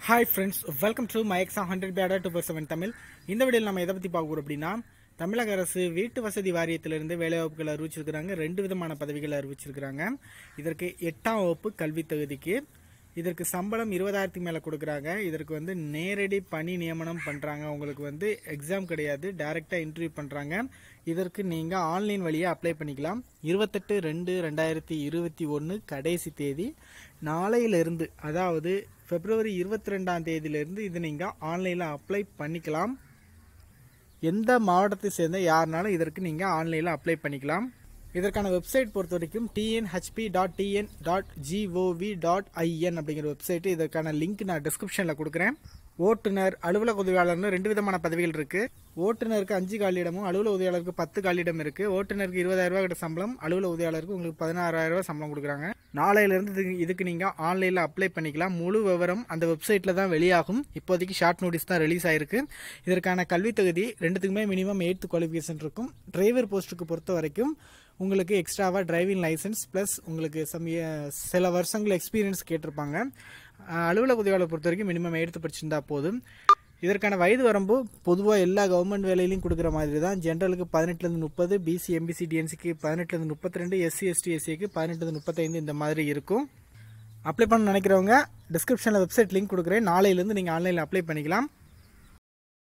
hi friends welcome to my exam hundred பேடா two four seven Tamil இந்த வீடியோவில் நம்ம எதை பற்றி பார்க்க போகிறோம் அப்படின்னா தமிழக அரசு வீட்டு வசதி வாரியத்திலிருந்து வேலைவாய்ப்புகள் அறிவிச்சிருக்கிறாங்க ரெண்டு விதமான பதவிகள் அறிவிச்சிருக்கிறாங்க இதற்கு எட்டாம் வகுப்பு கல்வி தகுதிக்கு இதற்கு சம்பளம் இருபதாயிரத்துக்கு மேலே கொடுக்குறாங்க இதற்கு வந்து நேரடி பணி நியமனம் பண்ணுறாங்க உங்களுக்கு வந்து எக்ஸாம் கிடையாது டைரெக்டாக இன்டர்வியூ பண்ணுறாங்க இதற்கு நீங்கள் ஆன்லைன் வழியாக அப்ளை பண்ணிக்கலாம் இருபத்தெட்டு ரெண்டு ரெண்டாயிரத்தி இருபத்தி ஒன்று கடைசி தேதி நாளையிலிருந்து அதாவது பிப்ரவரி இருபத்தி ரெண்டாம் தேதியிலிருந்து இது நீங்கள் ஆன்லைனில் அப்ளை பண்ணிக்கலாம் எந்த மாவட்டத்தை சேர்ந்த யாருனாலும் இதற்கு நீங்கள் ஆன்லைனில் அப்ளை பண்ணிக்கலாம் இதற்கான வெப்சைட் பொறுத்த வரைக்கும் TNHB dot TN dot GOV dot IN அப்படிங்கிற வெப்சைட் இதற்கான லிங்க் நான் டிஸ்கிரிப்ஷனில் கொடுக்குறேன் ஓட்டுநர் அலுவலக உதவியாளர்னு ரெண்டு விதமான பதவிகள் இருக்கு ஓட்டுநருக்கு அஞ்சு காலியிடமும் அலுவலக உதவியாளருக்கு பத்து காலியிடம் இருக்கு ஓட்டுநருக்கு இருபதாயிரம் ரூபாய் கிட்ட சம்பளம் அலுவலக உதவியாளருக்கு உங்களுக்கு பதினாறாயிரம் ரூபாய் சம்பளம் கொடுக்குறாங்க நாளையிலிருந்து இதுக்கு இதுக்கு நீங்க ஆன்லைன்ல அப்ளை பண்ணிக்கலாம் முழு விவரம் அந்த வெப்சைட்ல தான் வெளியாகும் இப்போதைக்கு ஷார்ட் நோட்டீஸ் தான் ரிலீஸ் ஆயிருக்கு இதற்கான கல்வி தகுதி ரெண்டுத்துக்குமே மினிமம் எயித்து குவாலிஃபிகேஷன் இருக்கும் டிரைவர் போஸ்ட்டுக்கு பொறுத்த வரைக்கும் உங்களுக்கு எக்ஸ்ட்ராவாக டிரைவிங் லைசன்ஸ் ப்ளஸ் உங்களுக்கு சம் சில வருஷங்கள் எக்ஸ்பீரியன்ஸ் கேட்டிருப்பாங்க அஹ் அலுவலக உதவியாளர் பொறுத்த வரைக்கும் மினிமம் எடுத்து படிச்சிருந்தா போதும் இதற்கான வயது வரம்பு பொதுவாக எல்லா கவர்மெண்ட் வேலையிலையும் கொடுக்குற மாதிரி தான் ஜென்ரலுக்கு பதினெட்டுலேருந்து முப்பது பிசி எம்பிசி டிஎன்சிக்கு பதினெட்டுலேருந்து முப்பத்தி ரெண்டு எஸ்சி எஸ்டி எஸ்சிக்கு பதினெட்டுலேருந்து முப்பத்தைந்து இந்த மாதிரி இருக்கும் அப்ளை பண்ண நினைக்கிறவங்க டிஸ்கிரிப்ஷனில் வெப்சைட் லிங்க் கொடுக்குறேன் நாளையிலேருந்து நீங்கள் ஆன்லைனில் அப்ளை பண்ணிக்கலாம்